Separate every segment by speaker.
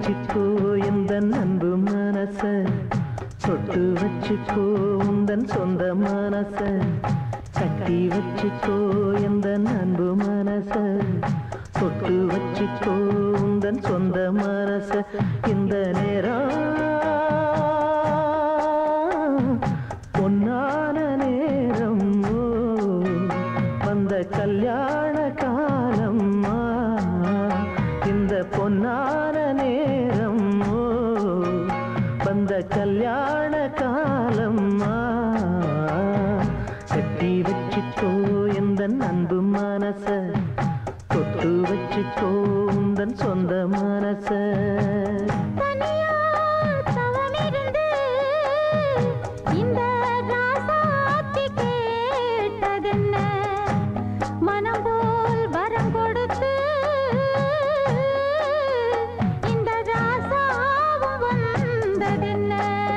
Speaker 1: வச்சுக்கோ இந்த அன்பு மனச தொட்டு வச்சுக்கோ உந்தன் சொந்த மனச கட்டி வச்சுக்கோ இந்த அன்பு மனச தொட்டு வச்சுக்கோ உந்தன் சொந்த மனச இந்த நேரம் பொன்னான நேரம் ஓ, வந்த கல்யாண காலம் ஆ, இந்த பொன்னான நேரம் ஓ, வந்த கல்யாண காலம் ஆ, கட்டி வச்சுக்கோ இந்த அன்பு மனச தொட்டு வச்சுக்கோ உந்தன் சொந்த மனச
Speaker 2: தனியா தவமிருந்து இந்த ராசாத்தி கேட்டதென்ன மனம் போல் வரம் கொடுத்து இந்த ராசாவும் வந்ததென்ன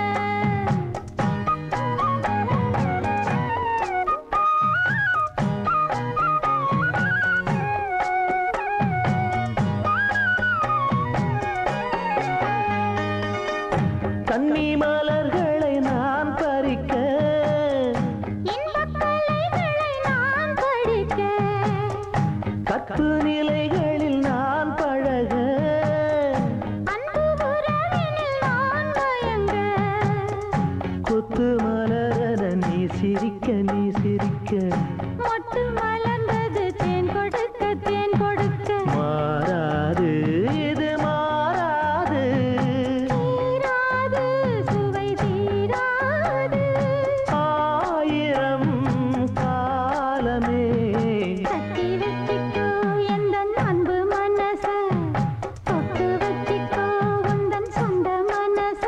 Speaker 1: கன்னி மலர்களை நான் பறிக்க
Speaker 2: இன்பக் கலைகளை நான் படிக்க
Speaker 1: கற்பு நிலைகளில் நான் பழக
Speaker 2: அன்பு உறவினில் நான் மயங்க
Speaker 1: கொத்து மலரன நீ சிரிக்க நீ சிரிக்க
Speaker 2: மொட்டு மலர்ந்தது தேன் கொடுக்க தேன் கொடுக்க
Speaker 1: மாறாது இது மாறாது
Speaker 2: தீராது சுவை தீராது
Speaker 1: ஆயிரம் காலமே
Speaker 2: கட்டி வச்சிக்கோ எந்த அன்பு மனச தொட்டு வச்சிக்கோ உந்தன் சொந்த மனச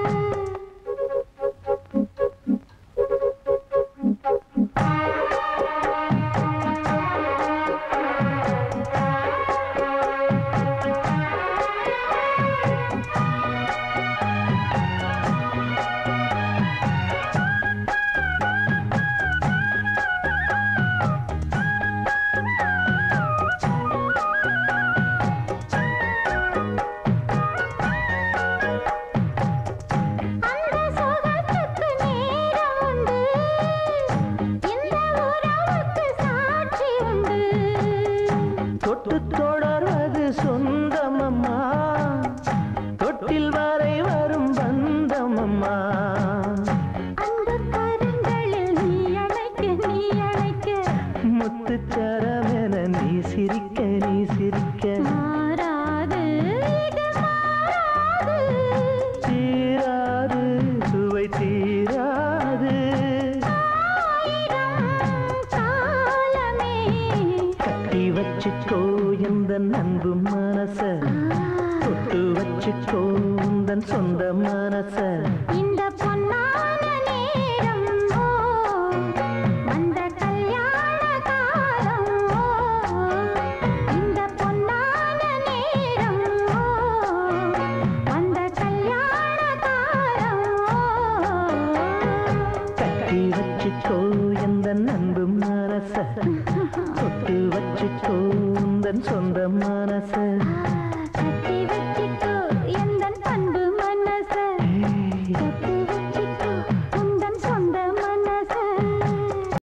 Speaker 2: அந்த சுகத்துக்கு நேரம் உண்டு இந்த உறவுக்கு சாட்சி உண்டு
Speaker 1: தொட்டு தொடர்வது சொந்தமம்மா தொட்டில் வரை வரும் பந்தமம்மா
Speaker 2: அன்பு கரங்களில் நீ அழைக்க நீ அழைக்க
Speaker 1: முத்துச்சரமென நீ சிரிக்க நீ சிரிக்க
Speaker 2: மாறாது இது மாறாது
Speaker 1: தீராது சுவை தீராது
Speaker 2: ஆயிரம் காலமே
Speaker 1: கட்டி வச்சுக்கோ இந்த அன்பு மனச தொட்டு வச்சுக்கோ உந்தன் சொந்த மனச
Speaker 2: இந்த பொன்னான நேரம் ஓ வந்த கல்யாண காலம் ஓ இந்த பொன்னான நேரம் ஓ வந்த கல்யாண காலம் ஓ
Speaker 1: கட்டி வச்சுக்கோ இந்த அன்பு மனச தொட்டு வச்சுக்கோ உந்தன் சொந்த மனச